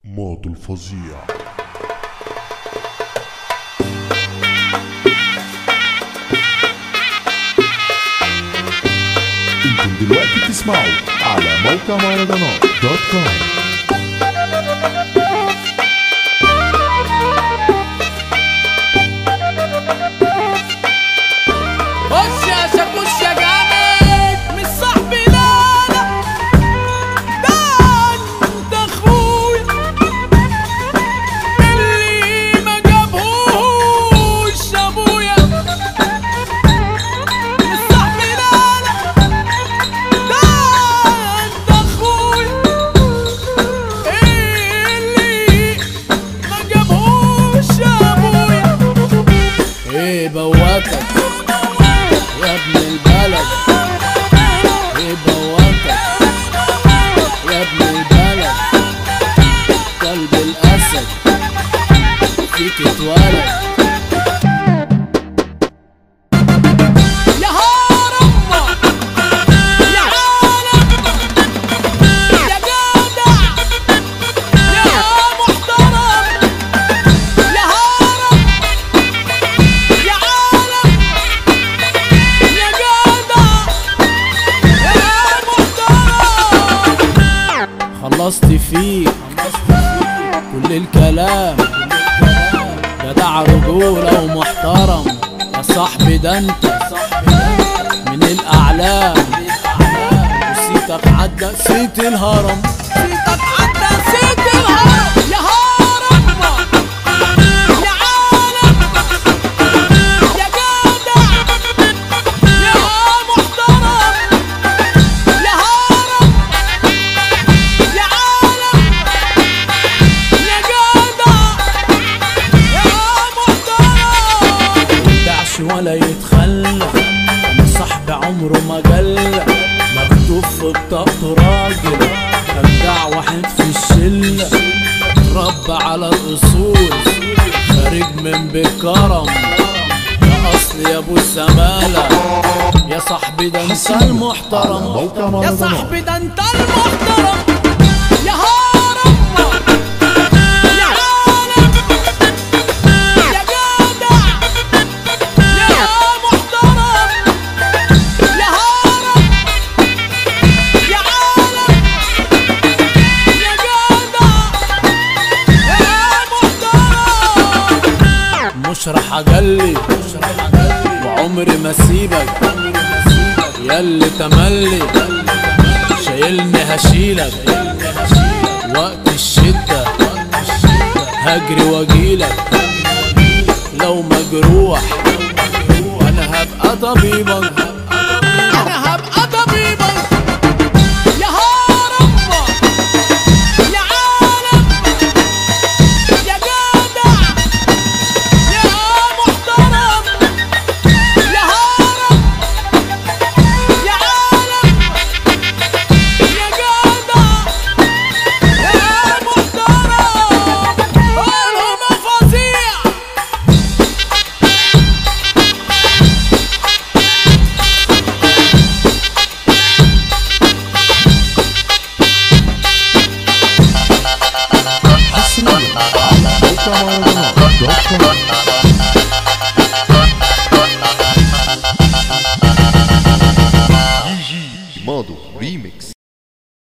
موت الفظيع انتم دلوقتي بتسمعوا على موقع مهرجانات دوت كوم خش يا شاكوش يا جامد مش صاحبي لا لا ده انت اخويا اللي ما جابهوش ابويا مش صاحبي لا لا ده انت اخويا اللي ما جابهوش ابويا ايه بواتك يا ابن البلد ايه بوابتك يا ابن البلد قلب الاسد فيك اتولد يا هرم يا عالم يا جدع يا محترم يا هرم يا عالم يا جدع يا محترم خلصت فيك كل الكلام جدع رجولة ومحترم يا صاحبي ده انت من الأعلام وسيتك عدى سيت الهرم سيتك عدى سيت الهرم يا هرم يا عالم يا جدع يا محترم يا هرم يا عالم يا جدع يا محترم يدعش ولا يتخلى انا صاحب عمره ما جلى مكتوب في بطاقته راجل ابدع واحد في الشله رب على الاصول خارج من بكرم يا اصل يا ابو الزماله يا صاحبي ده انت المحترم موقع يا مهرجانات صاحبي ده انت المحترم يا هرم يا عالم يا جدع يا محترم يا هرم يا عالم يا جدع يا محترم مش راح اجلي وعمري ما اسيبك ياللي تملي شايلني هشيلك وقت الشدة هجري واجيلك لو مجروح انا هبقى طبيبك انا هبقى طبيبك يا هرم يا عالم يا جدع يا محترم يا هرم يا عالم يا جدع يا محترم قولهم فظيع حصريا على موقع مهرجانات دوت كوم